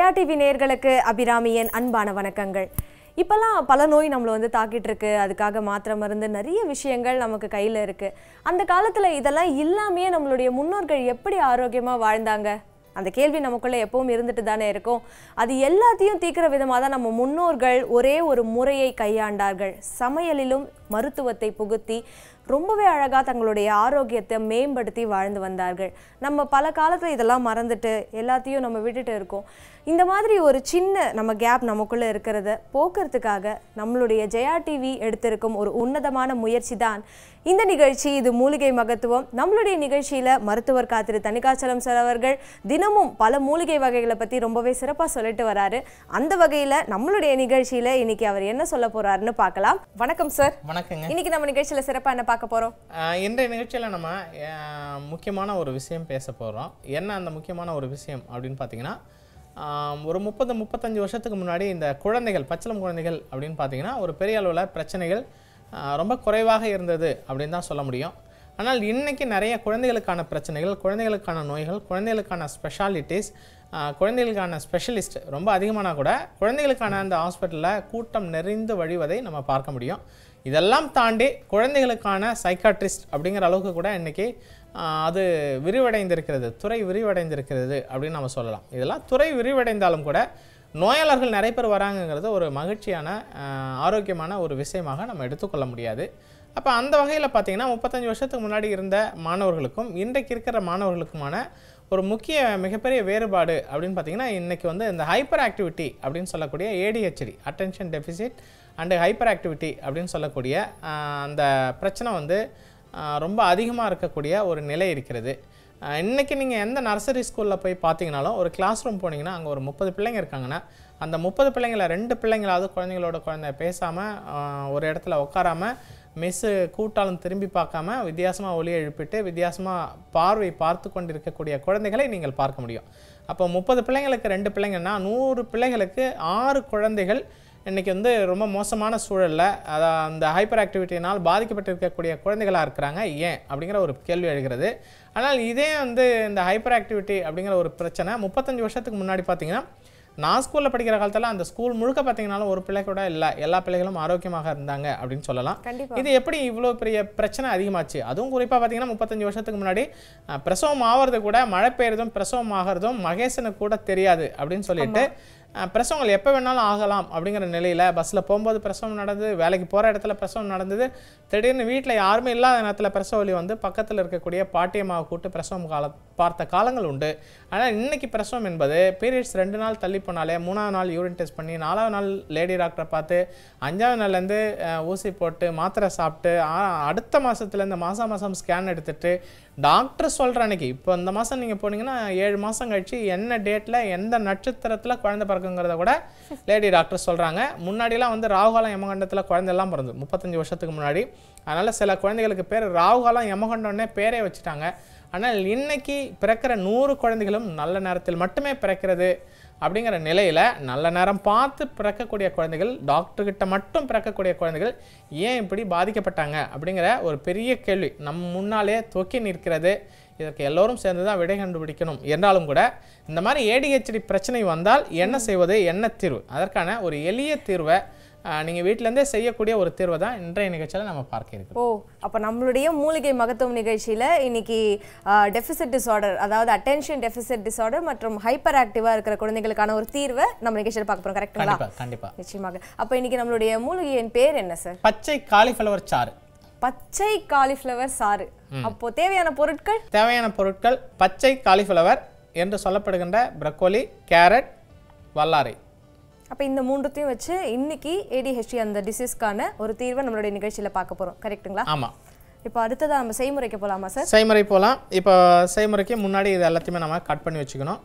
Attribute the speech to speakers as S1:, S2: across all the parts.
S1: Jaya TV நேயர்களுக்கு அபிராமியின் அன்பான வணக்கங்கள் இப்போல்லாம் பல நோய் நம்மளை வந்து தாக்கிட்டு இருக்கு அதுக்காக மாத்திரை மருந்து நிறைய விஷயங்கள் நமக்கு கையில் இருக்கு அந்த காலத்தில் இதெல்லாம் இல்லாமையே நம்மளுடைய முன்னோர்கள் எப்படி ஆரோக்கியமாக வாழ்ந்தாங்க அந்த கேள்வி நமக்குள்ள எப்பவும் இருந்துட்டு தானே இருக்கும் அது எல்லாத்தையும் தீர்க்கிற விதமாக தான் நம்ம முன்னோர்கள் ஒரே ஒரு முறையை கையாண்டார்கள் சமையலிலும் மருத்துவத்தை புகுத்தி ரொம்பவே அழகாக தங்களுடைய ஆரோக்கியத்தை மேம்படுத்தி வாழ்ந்து வந்தார்கள் நம்ம பல காலத்தில் இதெல்லாம் மறந்துட்டு எல்லாத்தையும் நம்ம விட்டுட்டு இருக்கோம் இந்த மாதிரி ஒரு சின்ன நம்ம கேப் நமக்குள்ளே இருக்கிறத போக்குறதுக்காக நம்மளுடைய ஜெயா டிவி எடுத்திருக்கும் ஒரு உன்னதமான முயற்சி தான் இந்த நிகழ்ச்சி இது மூலிகை மகத்துவம் நம்மளுடைய நிகழ்ச்சியில் மருத்துவர் காத்திரு தனிகாச்சலம் சார் அவர்கள் தினமும் பல மூலிகை வகைகளை பற்றி ரொம்பவே சிறப்பாக சொல்லிட்டு வராரு அந்த வகையில் நம்மளுடைய நிகழ்ச்சியில் இன்னைக்கு அவர் என்ன சொல்ல போறாருன்னு பார்க்கலாம் வணக்கம் சார்
S2: வணக்கங்க
S1: இன்னைக்கு நம்ம நிகழ்ச்சியில் சிறப்பாக என்ன பார்க்க போகிறோம்
S2: ஆஹ் இன்றைய நிகழ்ச்சியில் நம்ம ஆஹ் முக்கியமான ஒரு விஷயம் பேச போகிறோம் என்ன அந்த முக்கியமான ஒரு விஷயம் அப்படின்னு பார்த்தீங்கன்னா ஆஹ் ஒரு முப்பது முப்பத்தஞ்சு வருஷத்துக்கு முன்னாடி இந்த குழந்தைகள் பச்சிளம் குழந்தைகள் அப்படின்னு பார்த்தீங்கன்னா ஒரு பெரிய அளவில் பிரச்சனைகள் ஆஹ் ரொம்ப குறைவாக இருந்தது அப்படின்னு தான் சொல்ல முடியும் ஆனால் இன்னைக்கு நிறைய குழந்தைகளுக்கான பிரச்சனைகள் குழந்தைகளுக்கான நோய்கள் குழந்தைகளுக்கான ஸ்பெஷாலிட்டிஸ் குழந்தைகளுக்கான ஸ்பெஷலிஸ்ட் ரொம்ப அதிகமானா கூட குழந்தைகளுக்கான அந்த ஹாஸ்பிட்டலில் கூட்டம் நிறைந்து வழிவதை நம்ம பார்க்க முடியும் இதெல்லாம் தாண்டி குழந்தைகளுக்கான சைக்காட்ரிஸ்ட் அப்படிங்கிற அளவுக்கு கூட இன்னைக்கு ஆஹ், அது விரிவடைந்திருக்கிறது துறை விரிவடைந்திருக்கிறது அப்படின்னு நம்ம சொல்லலாம் இதெல்லாம் துறை விரிவடைந்தாலும் கூட நோயாளர்கள் நிறைய பேர் வராங்கங்கிறது ஒரு மகிழ்ச்சியான ஆஹ், ஆரோக்கியமான ஒரு விஷயமாக நம்ம எடுத்துக்கொள்ள முடியாது அப்போ அந்த வகையில் பார்த்தீங்கன்னா முப்பத்தஞ்சு வருஷத்துக்கு முன்னாடி இருந்த மாணவர்களுக்கும் இன்றைக்கு இருக்கிற மாணவர்களுக்குமான ஒரு முக்கிய மிகப்பெரிய வேறுபாடு அப்படின்னு பார்த்தீங்கன்னா இன்றைக்கி வந்து இந்த ஹைப்பர் ஆக்டிவிட்டி அப்படின்னு சொல்லக்கூடிய ADHD attention deficit and hyperactivity அப்படின்னு சொல்லக்கூடிய ஆஹ், அந்த பிரச்சனை வந்து ஆஹ், ரொம்ப அதிகமாக இருக்கக்கூடிய ஒரு நிலை இருக்கிறது ஆஹ், இன்னைக்கு நீங்கள் எந்த நர்சரி ஸ்கூலில் போய் பார்த்தீங்கனாலும் ஒரு கிளாஸ் ரூம் போனீங்கன்னா அங்கே ஒரு முப்பது பிள்ளைங்க இருக்காங்கன்னா அந்த முப்பது பிள்ளைங்கள ரெண்டு பிள்ளைங்களாவது குழந்தைங்களோட குழந்தை பேசாமல் ஒரு இடத்துல உட்காராம மிஸ்ஸு கூட்டாலும் திரும்பி பார்க்காம வித்தியாசமாக ஒலி எழுப்பிட்டு வித்தியாசமாக பார்வை பார்த்து கொண்டு இருக்கக்கூடிய குழந்தைகளை நீங்கள் பார்க்க முடியும் அப்போ முப்பது பிள்ளைங்களுக்கு ரெண்டு பிள்ளைங்கன்னா நூறு பிள்ளைகளுக்கு ஆறு குழந்தைகள் இன்றைக்கி வந்து ரொம்ப மோசமான சூழலில் அதான் அந்த ஹைப்பர் ஆக்டிவிட்டினால் பாதிக்கப்பட்டிருக்கக்கூடிய குழந்தைகளாக இருக்கிறாங்க ஏன் அப்படிங்கிற ஒரு கேள்வி எழுகிறது ஆனால் இதே வந்து இந்த ஹைப்பர் ஆக்டிவிட்டி அப்படிங்கிற ஒரு பிரச்சனை முப்பத்தஞ்சு வருஷத்துக்கு முன்னாடி பார்த்தீங்கன்னா நான் ஸ்கூலில் படிக்கிற காலத்தில் அந்த ஸ்கூல் முழுக்க பார்த்தீங்கன்னாலும் ஒரு பிள்ளை கூட இல்லை எல்லா பிள்ளைகளும் ஆரோக்கியமாக இருந்தாங்க அப்படின்னு சொல்லலாம்
S1: கண்டிப்பா
S2: இது எப்படி இவ்வளோ பெரிய பிரச்சனை அதிகமாச்சு அதுவும் குறிப்பாக பார்த்தீங்கன்னா முப்பத்தஞ்சு வருஷத்துக்கு முன்னாடி அஹ், பிரசவம் ஆகிறது கூட மழை பெய்யறதும் பிரசவம் ஆகிறதும் மகேசனுக்கு கூட தெரியாது அப்படின்னு சொல்லிட்டு அஹ், பிரசவங்கள் எப்போ வேணாலும் ஆகலாம் அப்படிங்கிற நிலையில் பஸ்ஸில் போகும்போது பிரசவம் நடந்தது வேலைக்கு போகிற இடத்துல பிரசவம் நடந்தது திடீர்னு வீட்டில் யாருமே இல்லாத நேரத்தில் பிரசவ வலி வந்து பக்கத்தில் இருக்கக்கூடிய பாட்டியம்மாவை கூட்டு பிரசவம் கால பார்த்த காலங்கள் உண்டு ஆனால் இன்னைக்கு பிரசவம் என்பது பீரியட்ஸ் ரெண்டு நாள் தள்ளி போனாலே மூணாவது நாள் யூரின் டெஸ்ட் பண்ணி நாலாவது நாள் லேடி டாக்டரை பார்த்து அஞ்சாவது நாள்லேருந்து ஊசி போட்டு மாத்திரை சாப்பிட்டு ஆ- அடுத்த மாதத்துலேருந்து மாதம் மாதம் ஸ்கேன் எடுத்துட்டு டாக்டர் சொல்கிற அன்னைக்கு இப்போ இந்த மாதம் நீங்கள் போனீங்கன்னா ஏழு மாதம் கழிச்சு என்ன டேட்டில் எந்த நட்சத்திரத்தில் குழந்தை பிறக்குங்கிறத கூட லேடி டாக்டர் சொல்கிறாங்க முன்னாடிலாம் வந்து ராகுகாலம் யமகண்டத்தில் குழந்தைலாம் பிறந்தது முப்பத்தஞ்சு வருஷத்துக்கு முன்னாடி அதனால் சில குழந்தைகளுக்கு பேர் ராகுகாலம் யமகண்டம்னே பேரே வச்சுட்டாங்க ஆனால் இன்னைக்கு பிறக்கிற நூறு குழந்தைகளும் நல்ல நேரத்தில் மட்டுமே பிறக்கிறது அப்படிங்கிற நிலையில் நல்ல நேரம் பார்த்து பிறக்கக்கூடிய குழந்தைகள் டாக்டர்கிட்ட மட்டும் பிறக்கக்கூடிய குழந்தைகள் ஏன் இப்படி பாதிக்கப்பட்டாங்க அப்படிங்கிற ஒரு பெரிய கேள்வி நம் முன்னாலே தொக்கி நிற்கிறது இதற்கு எல்லோரும் சேர்ந்து தான் விடை கண்டுபிடிக்கணும் என்றாலும் கூட இந்த மாதிரி ஏடிஹெச்டி பிரச்சனை வந்தால் என்ன செய்வது என்ன தீர்வு அதற்கான ஒரு எளிய தீர்வை நீங்கள் வீட்டிலேருந்தே செய்யக்கூடிய ஒரு தீர்வை தான் இன்றைய நிகழ்ச்சியில் நம்ம பார்க்க இருக்கிறோம்
S1: ஓ அப்போ நம்மளுடைய மூலிகை மகத்துவம் நிகழ்ச்சியில் இன்னைக்கு டெஃபிசிட் டிசார்டர் அதாவது அட்டென்ஷன் டெஃபிசிட் டிசார்டர் மற்றும் ஹைப்பர் ஆக்டிவாக இருக்கிற குழந்தைகளுக்கான ஒரு தீர்வை நம்ம நிகழ்ச்சியில் பார்க்க போகிறோம் கரெக்டுங்களா
S2: கண்டிப்பாக கண்டிப்பாக
S1: நிச்சயமாக அப்போ இன்னைக்கு நம்மளுடைய மூலிகையின் பேர் என்ன சார்
S2: பச்சை காலிஃப்ளவர் சாறு
S1: பச்சை காலிஃப்ளவர் சாறு அப்போ தேவையான பொருட்கள்
S2: தேவையான பொருட்கள் பச்சை காலிஃப்ளவர் என்று சொல்லப்படுகின்ற ப்ரக்கோலி கேரட் வல்லாரை
S1: அப்போ இந்த மூன்றுத்தையும் வச்சு இன்னைக்கு ஏடிஹெச்டி அந்த டிசீஸ்க்கான ஒரு தீர்வை நம்மளுடைய நிகழ்ச்சியில் பார்க்க போகிறோம் கரெக்ட்டுங்களா
S2: ஆமாம்
S1: இப்போ அடுத்ததாக நம்ம செய்முறைக்கு போகலாமா சார்
S2: செய்முறை போகலாம் இப்போ செய்முறைக்கு முன்னாடி இது எல்லாத்தையுமே நம்ம கட் பண்ணி வச்சுக்கணும்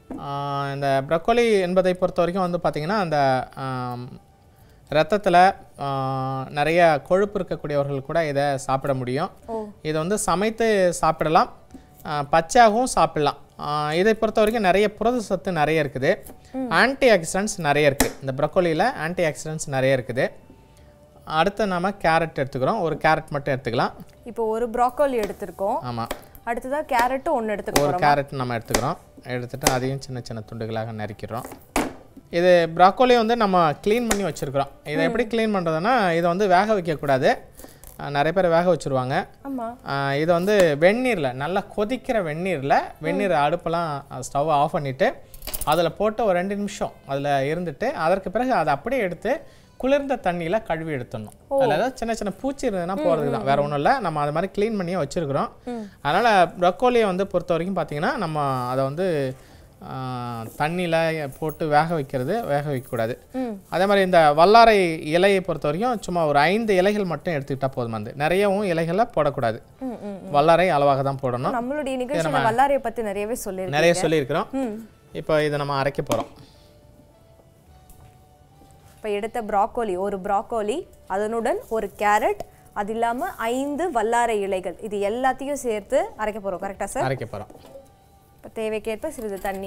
S2: ஆஹ் இந்த ப்ரக்கோலி என்பதை பொறுத்த வரைக்கும் வந்து பார்த்திங்கன்னா அந்த ரத்தத்தில் நிறைய கொழுப்பு இருக்கக்கூடியவர்கள் கூட இதை சாப்பிட முடியும்
S1: ஓ
S2: இதை வந்து சமைத்து சாப்பிடலாம் ஆஹ் பச்சையாகவும் சாப்பிடலாம் ஆஹ் இதை பொறுத்த வரைக்கும் நிறைய புரத சத்து நிறைய இருக்குது ஆன்டி ஆக்சிடென்ட்ஸ் நிறைய இருக்குது இந்த ப்ரக்கோலியில் ஆன்டி ஆக்சிடென்ட்ஸ் நிறைய இருக்குது அடுத்து நாம கேரட் எடுத்துக்கிறோம் ஒரு கேரட் மட்டும் எடுத்துக்கலாம்
S1: இப்போ ஒரு ப்ராக்கோலி எடுத்திருக்கோம்
S2: ஆமாம்
S1: அடுத்ததாக கேரட்டும் ஒன்று எடுத்துக்க
S2: ஒரு
S1: போகிறோம்
S2: கேரட் நம்ம எடுத்துக்கிறோம் எடுத்துட்டு அதையும் சின்ன சின்ன துண்டுகளாக நறுக்கிறோம் இது ப்ராக்கோலி வந்து நம்ம க்ளீன் பண்ணி வச்சுருக்குறோம் இதை எப்படி க்ளீன் பண்ணுறதுன்னா இதை வந்து வேக வைக்கக்கூடாது அஹ் நிறைய பேர் வேக வச்சுருவாங்க
S1: ஆமா
S2: ஆஹ் இதை வந்து வெந்நீரில் நல்லா கொதிக்கிற வெந்நீரில் வெந்நீர் அடுப்பெல்லாம் ஸ்டவ் ஆஃப் பண்ணிவிட்டு அதில் போட்டு ஒரு ரெண்டு நிமிஷம் அதில் இருந்துட்டு அதற்கு பிறகு அதை அப்படியே எடுத்து குளிர்ந்த தண்ணியில் கழுவி எடுத்துடணும் அதில் ஏதாவது சின்ன சின்ன பூச்சி இருந்ததுன்னா போகிறதுக்கு தான் வேற ஒன்றும் இல்லை நம்ம அது மாதிரி க்ளீன் பண்ணியே வச்சுருக்குறோம் அதனால் ப்ரக்கோலியை வந்து பொறுத்த வரைக்கும் பார்த்தீங்கன்னா நம்ம அதை வந்து தண்ணியில் போட்டு வேக வைக்கிறது வேக வைக்கக்கூடாது
S1: ம்
S2: அதே மாதிரி இந்த வல்லாரை இலையை பொறுத்த வரைக்கும் சும்மா ஒரு ஐந்து இலைகள் மட்டும் எடுத்துக்கிட்டா போதுமானது நிறையவும் இலைகளை போடக்கூடாது
S1: ம் ம்
S2: வல்லாரை அளவாக தான் போடணும்
S1: நம்மளுடைய நிகழ்ச்சியில வல்லாரையை பத்தி நிறையவே சொல்லியிருக்கீங்க
S2: நிறைய சொல்லியிருக்கிறோம்
S1: ம்
S2: இப்போ இதை நம்ம அரைக்க போகிறோம்
S1: இப்போ எடுத்த ப்ராக்கோலி ஒரு ப்ராக்கோலி அதனுடன் ஒரு கேரட் அது இல்லாம ஐந்து வல்லாரை இலைகள் இது எல்லாத்தையும் சேர்த்து அரைக்க போறோம் கரெக்டா சார்
S2: அரைக்க போகிறோம்
S1: இப்போ தேவைக்கேற்ப சிறிது தண்ணி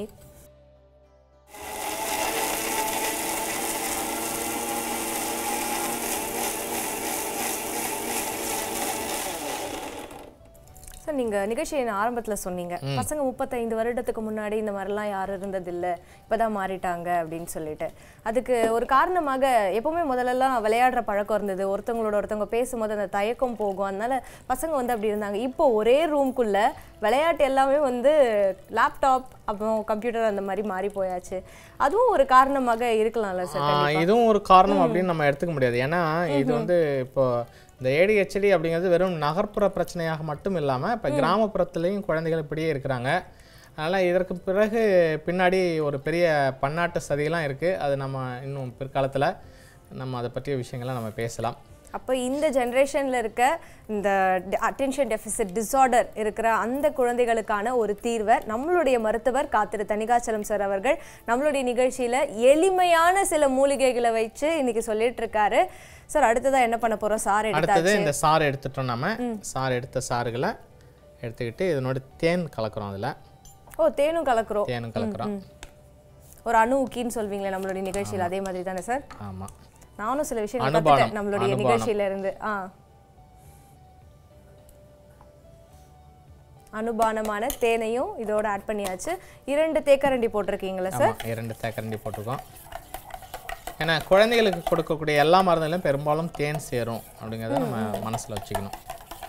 S1: சார் நீங்க நிகழ்ச்சியின் ஆரம்பத்துல சொன்னீங்க பசங்க முப்பத்தைந்து வருடத்துக்கு முன்னாடி இந்த மாதிரிலாம் யாரும் இருந்ததில்லை இப்பதான் மாறிட்டாங்க அப்படின்னு சொல்லிட்டு அதுக்கு ஒரு காரணமாக எப்பவுமே முதல்லலாம் விளையாடுற பழக்கம் இருந்தது ஒருத்தவங்களோட ஒருத்தவங்க பேசும்போது அந்த தயக்கம் போகும் அதனால பசங்க வந்து அப்படி இருந்தாங்க இப்போ ஒரே ரூம்குள்ள விளையாட்டு எல்லாமே வந்து லேப்டாப் அப்புறம் கம்ப்யூட்டர் அந்த மாதிரி மாறி போயாச்சு அதுவும் ஒரு காரணமாக இருக்கலாம்ல சார்
S2: ஆ, இதுவும் ஒரு காரணம் அப்படின்னு நம்ம எடுத்துக்க முடியாது ஏன்னா இது வந்து இப்போ இந்த ஏடிஹெச்டி அப்படிங்கிறது வெறும் நகர்ப்புற பிரச்சனையாக மட்டும் இல்லாமல் இப்போ கிராமப்புறத்துலேயும் குழந்தைகள் இப்படியே இருக்கிறாங்க அதனால் இதற்கு பிறகு பின்னாடி ஒரு பெரிய பன்னாட்டு சதியெல்லாம் இருக்குது அது நம்ம இன்னும் பிற்காலத்தில் நம்ம அதை பற்றிய விஷயங்களை நம்ம பேசலாம்
S1: அப்போ இந்த ஜென்ரேஷனில் இருக்க இந்த அட்டென்ஷன் டெஃபிசிட் டிஸார்டர் இருக்கிற அந்த குழந்தைகளுக்கான ஒரு தீர்வை நம்மளுடைய மருத்துவர் காத்திரு தனிகாச்சலம் சார் அவர்கள் நம்மளுடைய நிகழ்ச்சியில் எளிமையான சில மூலிகைகளை வச்சு இன்னைக்கு சொல்லிட்டு இருக்காரு சார் அடுத்ததா என்ன பண்ண போறோம் சார்
S2: அடுத்தது
S1: எடுத்தாச்சு
S2: இந்த சாறு எடுத்துட்டோம் நம்ம சாறு எடுத்த சாறுகளை எடுத்துக்கிட்டு இதனோட தேன் கலக்கிறோம் அதில்
S1: ஓ தேனும் கலக்குறோம்
S2: தேனும் கலக்கிறோம்
S1: ஒரு அணு ஊக்கின்னு சொல்வீங்களே நம்மளுடைய நிகழ்ச்சியில் அதே மாதிரி தானே சார்
S2: ஆமாம்
S1: நானும் சில விஷயங்கள்
S2: அனுபானம்,
S1: கற்றுட்டேன் நம்மளுடைய
S2: அனுபானம்.
S1: நிகழ்ச்சியில இருந்து ஆ அனுபானமான தேனையும் இதோட ஆட் பண்ணியாச்சு இரண்டு தேக்கரண்டி போட்டிருக்கீங்களா சார்
S2: ஆமாம் இரண்டு தேக்கரண்டி போட்டிருக்கோம் ஏன்னா குழந்தைகளுக்கு கொடுக்கக்கூடிய எல்லா மருந்துலையும் பெரும்பாலும் தேன் சேரும் அப்படிங்கிறத நம்ம மனசில் வச்சுக்கணும்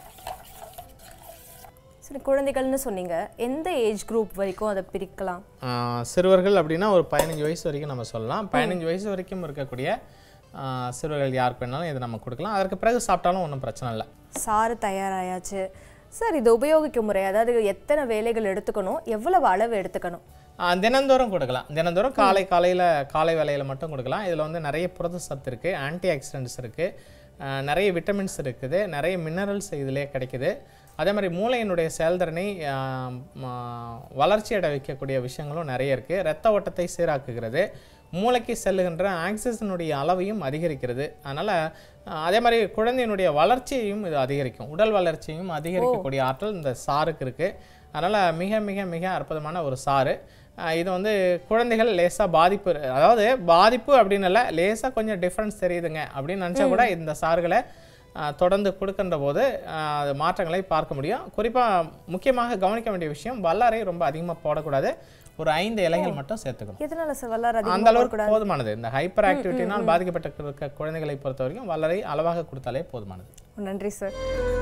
S1: சரி குழந்தைகள்னு சொன்னீங்க எந்த ஏஜ் குரூப் வரைக்கும் அதை பிரிக்கலாம்
S2: ஆஹ் சிறுவர்கள் அப்படின்னா ஒரு பதினஞ்சு வயசு வரைக்கும் நம்ம சொல்லலாம் பதினஞ்சு வயசு வரைக்கும் இருக்கக்கூடிய ஆஹ் சிறுவர்கள் யாருக்கு வேணாலும் இதை நம்ம கொடுக்கலாம் அதற்கு பிறகு சாப்பிட்டாலும் ஒன்றும் பிரச்சனை இல்லை
S1: சாறு தயாராயாச்சு சார் இது உபயோகிக்கும் முறை அதாவது எத்தனை வேலைகள் எடுத்துக்கணும் எவ்வளவு அளவு எடுத்துக்கணும்
S2: ஆஹ் தினந்தோறும் கொடுக்கலாம் தினந்தோறும் காலை காலையில் காலை வேலையில் மட்டும் கொடுக்கலாம் இதில் வந்து நிறைய புரத சத்து இருக்குது ஆன்டி ஆக்சிடென்ட்ஸ் இருக்குது நிறைய விட்டமின்ஸ் இருக்குது நிறைய மினரல்ஸ் இதிலே கிடைக்குது அதே மாதிரி மூளையினுடைய செயல்திறனை ஆஹ் ம- வளர்ச்சியடை வைக்கக்கூடிய விஷயங்களும் நிறைய இருக்குது இரத்த ஓட்டத்தை சீராக்குகிறது மூளைக்கு செல்லுகின்ற ஆக்சிஜனுடைய அளவையும் அதிகரிக்கிறது அதனால் அதே மாதிரி குழந்தையினுடைய வளர்ச்சியையும் இது அதிகரிக்கும் உடல் வளர்ச்சியையும் அதிகரிக்கக்கூடிய ஆற்றல் இந்த சாருக்கு இருக்குது அதனால் மிக மிக மிக அற்புதமான ஒரு சாறு அஹ் இது வந்து குழந்தைகள் லேசாக பாதிப்பு இரு- அதாவது பாதிப்பு அப்படின்னு இல்லை லேசாக கொஞ்சம் டிஃப்ரென்ஸ் தெரியுதுங்க அப்படின்னு நினச்சா கூட இந்த சாறுகளை அஹ், தொடர்ந்து கொடுக்கின்ற போது அஹ், அது மாற்றங்களை பார்க்க முடியும் குறிப்பாக முக்கியமாக கவனிக்க வேண்டிய விஷயம் வல்லாரை ரொம்ப அதிகமாக போடக்கூடாது ஒரு ஐந்து இலைகள் மட்டும் சேர்த்துக்கணும்
S1: எதனால சார் வல்லார்
S2: அந்த
S1: அதிகமாக
S2: அளவுக்கு போதுமானது இந்த ஹைப்பர் ஆக்டிவிட்டினால் பாதிக்கப்பட்ட இருக்க குழந்தைகளை பொறுத்த வரைக்கும் வல்லரை அளவாக கொடுத்தாலே போதுமானது
S1: நன்றி சார்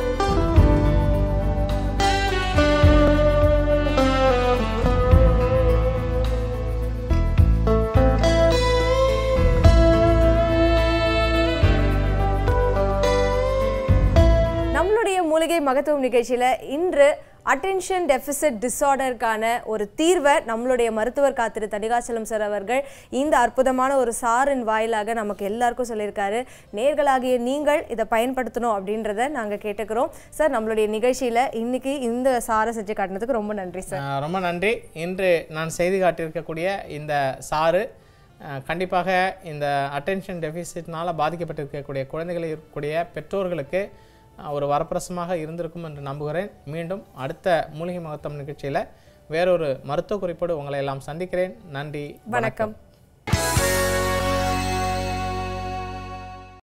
S1: நம்மளுடைய மூலிகை மகத்துவம் நிகழ்ச்சியில இன்று அட்டென்ஷன் டெஃபிசிட் டிஸார்டருக்கான ஒரு தீர்வை நம்மளுடைய மருத்துவர் காத்திரு தனிகாச்சலம் சார் அவர்கள் இந்த அற்புதமான ஒரு சாரின் வாயிலாக நமக்கு எல்லாருக்கும் சொல்லியிருக்காரு நேர்களாகிய நீங்கள் இதை பயன்படுத்தணும் அப்படின்றத நாங்கள் கேட்டுக்கிறோம் சார் நம்மளுடைய நிகழ்ச்சியில இன்னைக்கு இந்த சாரை செஞ்சு காட்டினதுக்கு ரொம்ப நன்றி சார்
S2: ஆஹ் ரொம்ப நன்றி இன்று நான் செய்து காட்டியிருக்கக்கூடிய இந்த சாறு ஆஹ் கண்டிப்பாக இந்த அட்டென்ஷன் டெஃபிசிட்னால் பாதிக்கப்பட்டிருக்கக்கூடிய குழந்தைகள் இருக்கக்கூடிய பெற்றோர்களுக்கு ஆஹ் ஒரு வரப்பிரசமாக இருந்திருக்கும் என்று நம்புகிறேன் மீண்டும் அடுத்த மூலிகை மகத்தம் நிகழ்ச்சியில் வேறொரு மருத்துவ குறிப்போடு உங்களை எல்லாம் சந்திக்கிறேன் நன்றி
S1: வணக்கம்